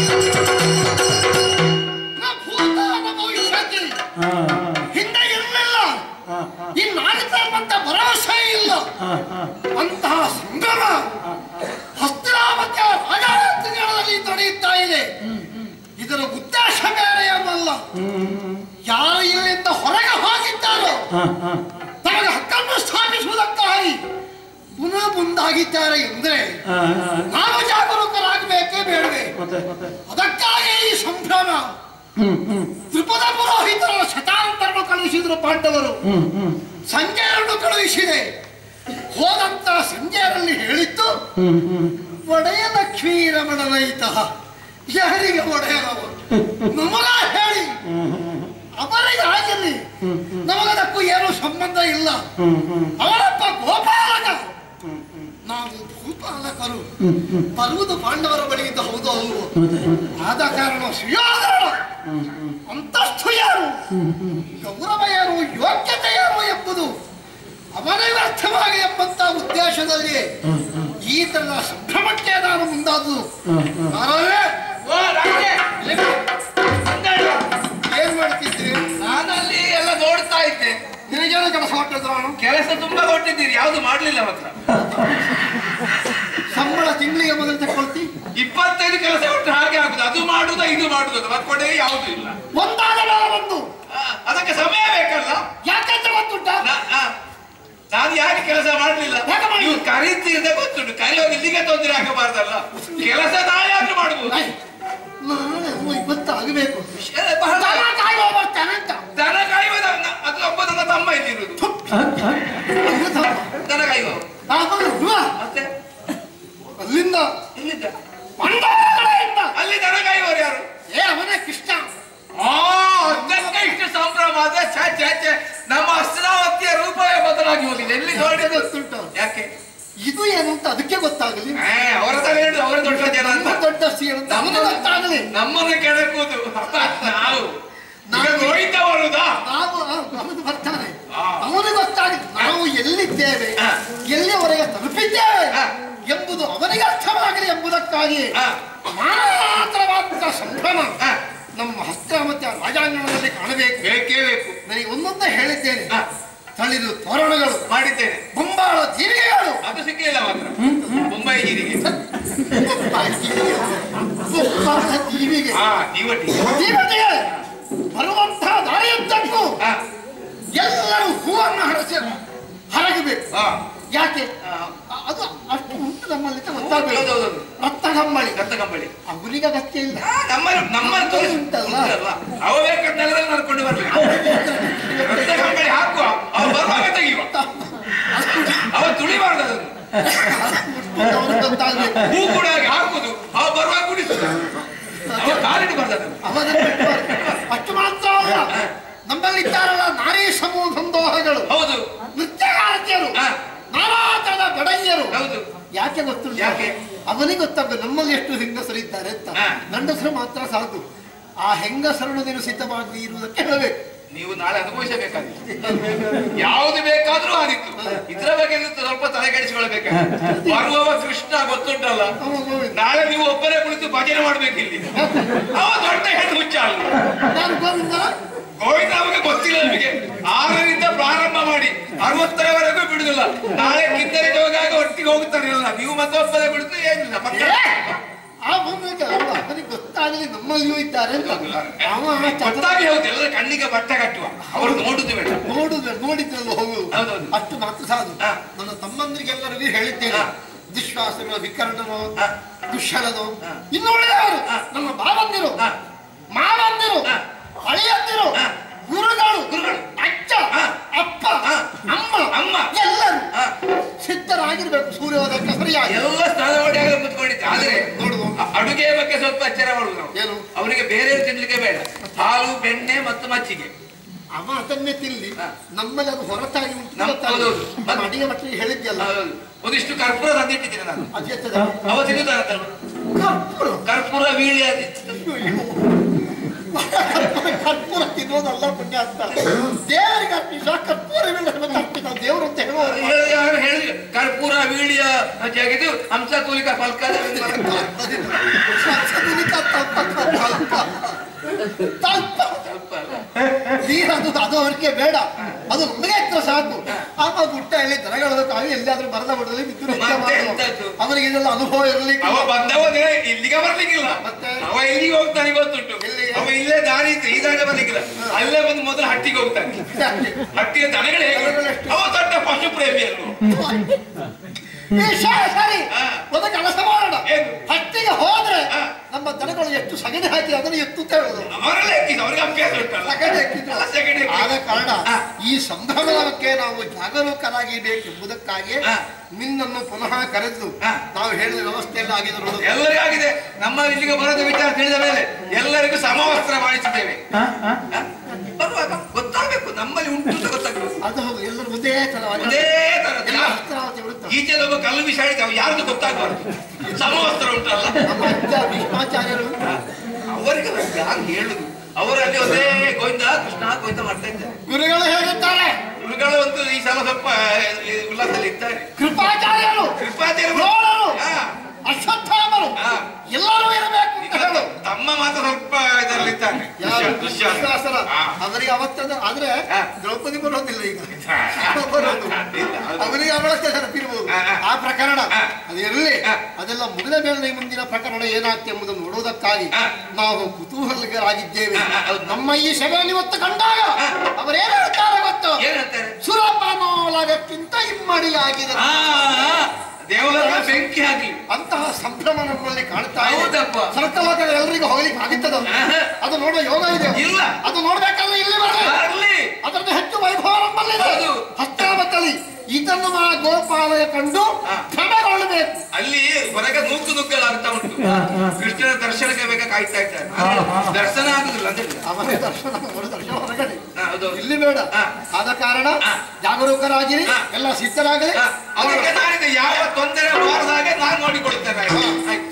ನ ಭೂತ ನ ಭವಿಷ್ಯತಿ ಹಾ ಹಿಂದೆ ಇರಲಿಲ್ಲ ಹಾ ಹಾ ಇನ್ನಾಗುತ್ತೆ ಅಂತ ಭರವಸೆ ಇಲ್ಲ ಹಾ ಹಾ ಅಂತಹ ಸಂಗಮ ಹಸ್ತಿನಾವತಿಯ ರಾಜಾಂತರ್ಗಳಲ್ಲಿ ನಡೆಯುತ್ತಾ ಇದೆ ಇದರ ಉದ್ದೇಶ ಬೇರೆ ಏನಲ್ಲ ಯಾರು ಇಲ್ಲಿಂದ ಹೊರಗೆ ಹೋಗಿದ್ದಾರೋ ಹಾ ಹಾ ತಮಗೆ ಹಕ್ಕನ್ನು ಸ್ಥಾಪಿಸುವುದಕ್ಕಾಗಿ ಪುನಃ ಮುಂದಾಗಿದ್ದಾರೆ ಎಂದ್ರೆ ಹಾ ಹಾ ನಾವು ಜಾಗರೂಕರಾಗಬೇಕೇ ಬೇಡವೆ ಮತ್ತೆ ಮತ್ತೆ ಅದಕ್ಕಾಗಿ ಈ ಸಂಭ್ರಮ ಹ್ಮ್ ಹ್ಮ್ ತ್ರಿಪುರ ಪುರೋಹಿತರ ಶತಾಂತರನ್ನು ಕಳುಹಿಸಿದ್ರು ಪಾಂಡವರು ಹ್ಮ್ ಹ್ಮ್ ಸಂಜಯರನ್ನು ಕಳುಹಿಸಿದೆ ಹೋದಂತ ಸಂಜಯರಲ್ಲಿ ಹೇಳಿದ್ದು ಹ್ಮ್ ಹ್ಮ್ ಒಡೆಯ ಲಕ್ಷ್ಮೀ ರಮಣನೈತ ಯಾರಿಗೆ ಒಡೆಯರವ ನಮಗ ಹೇಳಿ ಅವರಿಗೆ ಆಗಿರಲಿ ನಮಗದಕ್ಕೂ ಏನೂ ಸಂಬಂಧ ಇಲ್ಲ ಹ್ಮ್ ಹ್ಮ್ ಅವರಪ್ಪ ಗೋಪಾಲಕ ನಾವು ಭೂಪಾಲಕರು ಬರುವುದು ಪಾಂಡವರ ಬಳಿಯಿಂದ ಹೌದು ಅಲ್ವೋ ಮತ್ತೆ ಮತ್ತೆ ಆದ ಕಾರಣ ಸುಯೋಧನ ಅಂತಸ್ತು ಯಾರು ಗೌರವ ಯಾರು ಯೋಗ್ಯತೆ ಯಾರು ಎಂಬುದು ಅವನಿಗೆ ಅರ್ಥವಾಗಿ ಎಂಬಂತ ಉದ್ದೇಶದಲ್ಲಿ ಈ ತರದ ಸಂಭ್ರಮಕ್ಕೆ ನಾನು ಮುಂದಾದುದು ಕಾರಣವೇ ಓ ರಾಜೆ ಏನ್ ಮಾಡ್ತಿದ್ರಿ ನಾನಲ್ಲಿ ಎಲ್ಲ ನೋಡ್ತಾ ಇದ್ದೆ ನಿನಗೇನು ಕೆಲಸ ಹೊಟ್ಟಿದ್ರು ನಾನು ಕೆಲಸ ತುಂಬಾ ಕೊಟ್ಟಿದ್ದೀರಿ ಯಾವ್ದು ಮಾಡ್ಲಿಲ್ಲ ಮಾತ್ರ ಸಂಬಳ ತಿಂಗಳಿಗೆ ಮೊದಲು ತಗೊಳ್ತಿ ಇಪ್ಪತ್ತೈದು ಕೆಲಸ ಕೊಟ್ಟು ಹಾಗೆ ಆಗುದು ಅದು ಮಾಡುದು ಇದು ಮಾಡುದು ಅಂತ ಮತ್ತೆ ಯಾವುದು ಇಲ್ಲ ಒಂದಾದ ಮೇಲೆ ಒಂದು ಆ, ಅದಕ್ಕೆ ಸಮಯ ಬೇಕಲ್ಲ ಯಾಕಂತ ಗೊತ್ತುಂಟ ನಾ- ಆ, ನಾನು ಯಾಕೆ ಕೆಲಸ ಮಾಡ್ಲಿಲ್ಲ ಯಾಕೆ ಮಾಡ್ಲಿಲ್ಲ? ನೀವು ಕರೀತೀರಿ ಗೊತ್ತುಂಟು ಕರೆಯುವಾಗ ಇಲ್ಲಿಗೆ ತೊಂದರೆ ಆಗಬಾರ್ದಲ್ಲ ಕೆಲಸ ನಾಳೆ ಮಾಡ್ಬೋದು ಐ, ನಾಳೆ ಇವತ್ತಾಗಬೇಕು ಏ, ಬಹಳ ದನ ಕಾಯುವ ಬರ್ತಾನೆ ಅಂತ ದನ ಕಾಯುವ ನನ್ನ- ಅದು ಒಬ್ಬ ನನ್ನ ತಮ್ಮ ಇಲ್ಲಿರುವುದು ದನ ಕಾಯುವ ಆಮೇಲೆ ಹುಡುಗ ಮತ್ತೆ ಅಲ್ಲಿಂದ ಎಲ್ಲಿದ್ದ ಮಂಡಲಗಳಿಂದ ಅಲ್ಲಿ ದನ ಕಾಯುವವರು ಯಾರು ಏ ಅವನೇ ಕೃಷ್ಣ ಆ, ಅದಕ್ಕೆ ಇಷ್ಟು ಸಂಭ್ರಮ ಅದೇ ಛೆ, ಛೆ, ಛೆ. ನಮ್ಮ ಅಸ್ತಿನಾವತಿಯ ರೂಪವೇ ಬದಲಾಗಿ ಹೋಗಿದೆ ಎಲ್ಲಿ ನೋಡಿ ಗೊತ್ತುಂಟು ಯಾಕೆ ಇದು ಏನು ಅಂತ ಅದಕ್ಕೆ ಗೊತ್ತಾಗಲಿ ಏ, ಅವರ ತಲೆ ಹಿಡಿದು ಅವರ ದೊಡ್ಡ ಜನ ಅಂತ ನಮ್ಮ ದೊಡ್ಡ ಸಿ ಅಂತ ಅವನಿಗೆ ಗೊತ್ತಾಗಲಿ ನಮ್ಮನ್ನು ಕೆಣಕುವುದು ನಾವು ಈಗ ಗೋವಿಂದ ಬರುದಾ ನಾವು ಅವನು ಬರ್ತಾನೆ ಆ. ಅವನಿಗೆ ಗೊತ್ತಾಗಲಿ ನಾವು ಎಲ್ಲಿದ್ದೇವೆ ಆ. ಎಲ್ಲಿಯವರೆಗೆ ತಲುಪಿದ್ದೇವೆ ಆ. ಎಂಬುದು ಅವನಿಗೆ ಅರ್ಥವಾಗಲಿ ಎಂಬುದಕ್ಕಾಗಿ ಆ. ಮಾತ್ರವಾದ ಸಂಭ್ರಮ ಆ. ನಮ್ಮ ಹಸ್ತಾಮತ್ಯ ರಾಜಾಂಗಣದಲ್ಲಿ ಕಾಣಬೇಕು ಬೇಕೇ ಬೇಕು ನನಗೆ ಒಂದೊಂದೇ ಹೇಳಿದ್ದೇನೆ ಆ, ತಳಿರು ತೋರಣಗಳು ಮಾಡಿದ್ದೇನೆ ಗುಂಬಾಳ ದೀವಿಗೆಗಳು ಅದು ಸಿಗ್ಲಿಲ್ಲ ಮಾತ್ರ ಮುಂಬೈ ನೀರಿಗೆ ಗುಂಬಾಳ ದೀವಿಗೆ. ಗುಂಬಾಳ ದೀವಿಗೆ ಹಾ ನೀವಟ್ಟಿಗೆ ದೀವತೆಗೆ ಬರುವಂತಹ ದಾರಿಯುದ್ದಕ್ಕೂ ಹಾ ಎಲ್ಲರೂ ಹೂವನ್ನು ಹರಸಿ ಹರಗಬೇಕು ಹಾ ಯಾಕೆ ಆ, ಅ- ಅದು ಅಷ್ಟು ಉಂಟು ನಮ್ಮಲ್ಲಿ ಅಂತ ಗೊತ್ತಾಗಬೇಕು ಹೌದೌದು. ರಕ್ತಗಂಬಳಿ ರಕ್ತ ಕಂಬಳಿ ಅವನಿಗೆ ಅಗತ್ಯ ಇಲ್ಲ ಆ, ನಮ್ಮ ನಮ್ಮನ್ನು ತೋರಿಸಿ ಉಂಟಲ್ಲ? ಉಂಟಲ್ಲ. ಅವ ಬೇಕಾದ್ನೆಲ್ಲ ನಡ್ಕೊಂಡು ಬರ್ಬೇಕು ರಕ್ತ ಕಂಬಳಿ ಹಾಕುವ ಅವ ಬರುವಾಗ ತೆಗೆಯುವ ಅವ ತುಳಿಬಾರ್ದು ಅದನ್ನು ಅವ್ರಿಗೆ ಗೊತ್ತಾಗ್ಬೇಕು ಹೂ ಕೂಡ ಹಾಗೆ ಹಾಕುದು ಅವ ಬರುವಾಗ ಕುಡಿಸುದು ಅವ ಕಾಲಿಡಬಾರ್ದು ಅದನ್ನು ಅವನನ್ನು ಬಿಟ್ಬಾರ್ದು. ಅಷ್ಟು ಮಾತ್ರ ಅಲ್ಲ ನಮ್ಮಲ್ಲಿ ಇದ್ದಾರಲ್ಲ ನಾರಿ ಸಮೂಹ ಸಂದೋಹಗಳು ಹೌದು ನೃತ್ಯಗಾರ್ತಿಯರು ಹಾ. ನಾನಾ ತರದ ಬಡಯ್ಯರು ಹೌದು ಯಾಕೆ ಗೊತ್ತು ಯಾಕೆ? ಅವನಿಗೆ ಗೊತ್ತಾಗ ನಮ್ಮಲ್ಲಿ ಎಷ್ಟು ಹೆಂಗಸರಿದ್ದಾರೆ ಅಂತ ಹಾ. ಗಂಡಸರು ಮಾತ್ರ ಸಾಕು ಆ ಹೆಂಗಸರನ್ನು ನೀನು ಸಿದ್ಧವಾಗಿ ಇರುವುದಕ್ಕೆ ಹೇಳಬೇಕು ನೀವು ನಾಳೆ ಅನುಭವಿಸಬೇಕಾಗಿತ್ತು ಯಾವುದು ಬೇಕಾದ್ರೂ ಆದಿತ್ತು ಇದ್ರ ಬಗ್ಗೆ ನೀವು ಸ್ವಲ್ಪ ತಲೆ ಕೆಡಿಸಿಕೊಳ್ಬೇಕಾಗಿತ್ತು ಬರುವವ ಕೃಷ್ಣ ಗೊತ್ತುಂಟಲ್ಲ ಅವ ಗೋವಿಂದ. ನಾಳೆ ನೀವು ಒಬ್ಬರೇ ಕುಳಿತು ಭಜನೆ ಮಾಡ್ಬೇಕು ಇಲ್ಲಿ ಅವ ದೊಡ್ಡ ಹೆಣ್ಣು ಹುಚ್ಚ ಅಲ್ಲ ನಾನು ಗೋವಿಂದ ಗೋವಿಂದ ಅವಾಗ ಗೊತ್ತಿಲ್ಲ ನಿಮಗೆ ಆರರಿಂದ ಪ್ರಾರಂಭ ಮಾಡಿ ಅರವತ್ತರವರೆಗೂ ಬಿಡುದಿಲ್ಲ ನಾಳೆ ಕಿತ್ತರೆ ಜೋಗಾಗ ಒಟ್ಟಿಗೆ ಹೋಗ್ತಾರೆ ಎಲ್ಲ ನೀವು ಮತ್ತೊಬ್ಬರೇ ಬಿಡುದು ಏನಿಲ್ಲ ಮಕ್ಕಳ ಆ ಭೂಮಿಗೆ ಅಲ್ಲ ಅವನಿಗೆ ಗೊತ್ತಾಗಲಿ ನಮ್ಮಲ್ಲಿಯೂ ಇದ್ದಾರೆ ಅಂತ ಅವ ಚಂದ್ರ ಗೊತ್ತಾಗಿ ಹೌದು ಎಲ್ಲರ ಕಣ್ಣಿಗೆ ಬಟ್ಟೆ ಕಟ್ಟುವ ಅವರು ನೋಡುದು ಬೇಡ ನೋಡುದು ನೋಡಿದ್ರಲ್ಲಿ ಹೋಗುದು ಹೌದೌದು. ಅಷ್ಟು ಮಾತ್ರ ಸಾಕು ಹಾ. ನನ್ನ ತಮ್ಮಂದ್ರಿಗೆಲ್ಲರಿಗೂ ಹೇಳಿದ್ದೇನೆ ಹಾ. ದುಶ್ವಾಸನು ವಿಕರ್ಣನು ಹಾ. ದುಶ್ಶಲನು ಹಾ. ಇನ್ನು ಉಳಿದವರು ಹಾ. ನಮ್ಮ ಭಾವಂದಿರು ಹಾ. ಮಾವಂದಿರು ಹಾ. ಹಳೆಯಂದಿರು ಹಾ. ಗುರುಗಳು ಗುರುಗಳು. ಅಜ್ಜ ಹಾ. ಅಪ್ಪ ಹಾ. ಅಮ್ಮ ಅಮ್ಮ. ಎಲ್ಲರೂ ಹಾ. ಸಿದ್ಧರಾಗಿರ್ಬೇಕು ಸೂರ್ಯೋದಯಕ್ಕೆ ಸರಿಯಾಗಿ ಎಲ್ಲ ಸ್ನಾನ ಮಾಡಿಯಾಗ ಕುತ್ಕೊಂಡಿದ್ದೆ ಆದ್ರೆ ನೋಡುವ. ಅ- ಅಡುಗೆ ಬಗ್ಗೆ ಸ್ವಲ್ಪ ಎಚ್ಚರ ಮಾಡುದು ನಾವು ಏನು ಅವರಿಗೆ ಬೇರೆ ತಿನ್ಲಿಕ್ಕೆ ಬೇಡ ಹಾಲು ಬೆಣ್ಣೆ ಮತ್ತು ಮಜ್ಜಿಗೆ ಅವ ಅದನ್ನೇ ತಿಲ್ಲಿ ಹಾ. ನಮ್ಮಲ್ಲಿ ಅದು ಹೊರತಾಗಿ ಉಂಟು ನಮ್ಮ- ಗೊತ್ತಾಗಲ್ಲ. ಹೌದೌದು. ನಮ್ಮ ಅಡಿಗೆ ಭಟ್ರಿಗೆ ಹೇಳಿದ್ಯಲ್ಲ ಹೌದು. ಒಂದಿಷ್ಟು ಕರ್ಪೂರ ತಂದಿಟ್ಟಿದ್ದೀನಿ ನಾನು ಅದು ಎತ್ತದ ಅವ ತಿನ್ನುತ್ತಾನಂತ ಕರ್ಪೂರ ಕರ್ಪೂರ ಬೀಳಿ ಅದು ಕರ್ಪೂರ ತಿನ್ನೋದಲ್ಲ ಪುಣ್ಯ ಅಂತ ದೇವರಿಗೆ ಅರ್ಪಿಸ ಕರ್ಪೂರ ಅರ್ಪಿತ ದೇವರು ಅಂತ ಹೇಳುವವರು ಹೇಳಿ- ಯಾರು ಹೇಳಿದ್ರು ಕರ್ಪೂರ ವೀಳಿಯ ಜಗಿದು ಹಂಸ ತೂಲಿಕ ಫಲ್ಕ ಸಂಸದನಿಕ ತಪ್ಪ ಅದು ಅದು ಅವರಿಗೆ ಬೇಡ ಅದು ನಮಗೆ ಹತ್ರ ಸಾಕು ಆಮ ಗುಟ್ಟ ಎಲ್ಲಿ ದನಗಳ ಕಾವಿ ಎಲ್ಲಿಯಾದ್ರೂ ಮರದ ಬಡದಲ್ಲಿ ಬಿದ್ದು ನಿತ್ಯ ಮತ್ತೆ ಮಾಡೋದು. ಎಂತದ್ದು? ಅವರಿಗೆ ಇದೆಲ್ಲ ಅನುಭವ ಇರಲಿಕ್ಕೆ ಅವ ಬಂದವನೇ ಇಲ್ಲಿಗೆ ಬರ್ಲಿಕ್ಕಿಲ್ಲ ಮತ್ತೆ? ಅವ ಎಲ್ಲಿಗೆ ಹೋಗ್ತಾನೆ ಗೊತ್ತುಂಟು ಎಲ್ಲಿಗೆ? ಅವ ಇಲ್ಲೇ ದಾರಿ ಇತ್ತು ಈ ದಾರಿ ಬರ್ಲಿಕ್ಕಿಲ್ಲ ಅಲ್ಲೇ ಬಂದು ಮೊದಲು ಹಟ್ಟಿಗೆ ಹೋಗ್ತಾನೆ ಹಟ್ಟಿಯ ದನಗಳು ಹೇಗೆ ದನಗಳೆಷ್ಟು? ಅವ ದೊಡ್ಡ ಪಶು ಪ್ರೇಮಿ ಅಲ್ವ ಏ, ಸರಿ ಸರಿ ಹಾ. ಒಂದು ಕೆಲಸ ಮಾಡೋಣ ಏನು? ಹಟ್ಟಿಗೆ ಹೋದ್ರೆ ಹಾ. ನಮ್ಮ ದನಗಳು ಎಷ್ಟು ಸಗಣಿ ಹಾಕಿ ಅದನ್ನು ಎತ್ತು ಅಂತ ಹೇಳುದು ಅವರೆಲ್ಲ ಎಕ್ಕಿದ್ದು ಅವ್ರಿಗೆ ಅಭ್ಯಾಸ ಉಂಟಲ್ಲ ಸಗಣಿ ಹಾಕಿದ್ದು. ಅಲ್ಲ, ಸಗಣಿ ಹಾಕಿದ್ದು. ಆದ ಕಾರಣ ಹಾ. ಈ ಸಂಭ್ರಮಕ್ಕೆ ನಾವು ಜಾಗರೂಕರಾಗಿಬೇಕೆಂಬುದಕ್ಕಾಗಿ ಹಾ. ನಿನ್ನನ್ನು ಪುನಃ ಕರೆದು ಹಾ. ನಾವು ಹೇಳಿದ ವ್ಯವಸ್ಥೆಯಲ್ಲಿ ಆಗಿದೆ ನೋಡುದು ಎಲ್ಲರಿಗಾಗಿದೆ ನಮ್ಮ ಇಲ್ಲಿಗೆ ಬರೋದ ವಿಚಾರ ತಿಳಿದ ಮೇಲೆ ಎಲ್ಲರಿಗೂ ಸಮವಸ್ತ್ರ ಮಾಡಿಸಿದ್ದೇವೆ ಹ, ಹ. ಹ? ಬರುವಾಗ ಗೊತ್ತಾಗಬೇಕು ನಮ್ಮಲ್ಲಿ ಉಂಟು ಅಂತ ಗೊತ್ತಾಗಬೇಕು ಅದು ಹೌದು ಎಲ್ಲರೂ ಒಂದೇ ತರ ಒಂದೇ ತರ ಎಲ್ಲ ಹಸ್ತಾವತಿ ವೃತ್ತ ಈಚೆ ಒಬ್ಬ ಕಲ್ಲು ಬಿಸಾಡಿದ ಅವ ಯಾರ್ದು ಗೊತ್ತಾಗಬಾರ್ದು ಸಮವಸ್ತ್ರ ಉಂಟಲ್ಲ ನಮ್ಮ ಅಜ್ಜ ಭೀಷ್ಮಾಚಾರ್ಯರು ಅವರಿಗೆ ಯಾರು ಹೇಳುದು ಅವರಲ್ಲಿ ಒಂದೇ ಗೋವಿಂದ ಕೃಷ್ಣ ಗೋವಿಂದ ಮಾಡ್ತಾ ಇದ್ದಾರೆ ಗುರುಗಳು ಹೇಳುತ್ತಾರೆ ಗುರುಗಳು ಒಂದು ಈ ಸಲ ಸ್ವಲ್ಪ ಈ ಉಲ್ಲಾಸದಲ್ಲಿ ಇದ್ದಾರೆ ಕೃಪಾಚಾರ್ಯರು ಕೃಪಾಚಾರ್ಯರು ದ್ರೋಣರು ಹಾ, ಅಶ್ವತ್ಥಾಮರು ಹಾ. ಎಲ್ಲರೂ ಇರಬೇಕು ಅಂತ ಈಗ ಹೇಳು ತಮ್ಮ ಮಾತ್ರ ಸ್ವಲ್ಪ ಇದರಲ್ಲಿ ಇದ್ದಾನೆ ಯಾರು? ದುಶ್ಯಾಸನ. ದುಶ್ಯಾಸನ. ಹಾ. ಅವರಿಗೆ ಅವತ್ತದ ಆದ್ರೆ ಹಾ. ದ್ರೌಪದಿ ಬರೋದಿಲ್ಲ ಈಗ ಹಾ. ಬರೋದು. ಇಲ್ಲ, ಹೌದು. ಅವರಿಗೆ ಅವಳಷ್ಟೇ ನೆನಪಿರ್ಬೋದು ಹಾ, ಹಾ. ಆ ಪ್ರಕರಣ ಹಾ. ಅದು ಇರಲಿ ಹಾ. ಅದೆಲ್ಲ ಮುಗಿದ ಮೇಲೆ ಈ ಮುಂದಿನ ಪ್ರಕರಣ ಏನಾಗ್ತದೆ ಎಂಬುದನ್ನು ನೋಡುವುದಕ್ಕಾಗಿ ಹಾ. ನಾವು ಕುತೂಹಲಿಗರಾಗಿದ್ದೇವೆ ಹಾ, ಹಾ, ಹೌದು. ನಮ್ಮ ಈ ಸಭೆಯಲ್ಲಿ ಇವತ್ತು ಕಂಡಾಗ ಅವರೇನು ಹೇಳ್ತಾರೆ ಗೊತ್ತು ಏನ್ ಹೇಳ್ತಾರೆ ಸುರಪಾನೋಲಗಕ್ಕಿಂತ ಇಮ್ಮಡಿಯಾಗಿದೆ ಆ, ಆ, ದೇವರ ಬೆಂಕಿ ಹಾಕಿ ಅಂತಹ ಸಂಭ್ರಮ ನಮ್ಮಲ್ಲಿ ಕಾಣ್ತಾ ಇದೆ ಹೌದಪ್ಪ. ಸರ್ಕಲೋಕದ ಎಲ್ರಿಗೂ ಹೋಗ್ಲಿಕ್ಕೆ ಆಗುತ್ತದ ಆಹಾ. ಅದು ನೋಡುವ ಯೋಗ ಇದೆ ಇಲ್ಲ. ಅದು ನೋಡ್ಬೇಕಲ್ಲ ಇಲ್ಲಿ ಬರಲಿ ಬರ್ಲಿ ಅದರದ್ದು ಹೆಚ್ಚು ವೈಭವ ನಮ್ಮಲ್ಲಿದೆ ಹೌದು. ಹಸ್ತಾವತಲಿ ಇದನ್ನು ಮಾ ಗೋಪಾಲಯ ಕಂಡು ಹಾ. ಕ್ರಮಗೊಳ್ಳಬೇಕು ಅಲ್ಲಿ ಹೊರಗೆ ನೂಕು ನುಗ್ಗಲಾಗ್ತಾ ಉಂಟು ಹಾ, ಹಾ. ಕೃಷ್ಣನ ದರ್ಶನಕ್ಕೆ ಬೇಗ ಕಾಯ್ತಾ ಇದ್ದಾರೆ ಹಾ, ಹಾ. ದರ್ಶನ ಆಗುದಿಲ್ಲ ಅಂತ ಹೇಳಿದ. ಅವರ ದರ್ಶನ ಅವರ ದರ್ಶನ ಹೊರಗಡೆ ಹಾ, ಹೌದು. ಇಲ್ಲಿ ಬೇಡ ಹಾ. ಆದ ಕಾರಣ ಹಾ. ಜಾಗರೂಕರಾಗಿರಿ ಹಾ. ಎಲ್ಲ ಸಿದ್ಧರಾಗಲಿ ಹ, ಅದಕ್ಕೆ ನಾನಿದೆ ಯಾವ ತೊಂದರೆ ಬಾರದಾಗೆ ನಾನು ನೋಡಿಕೊಳ್ತೇನೆ ಆಯ್ತು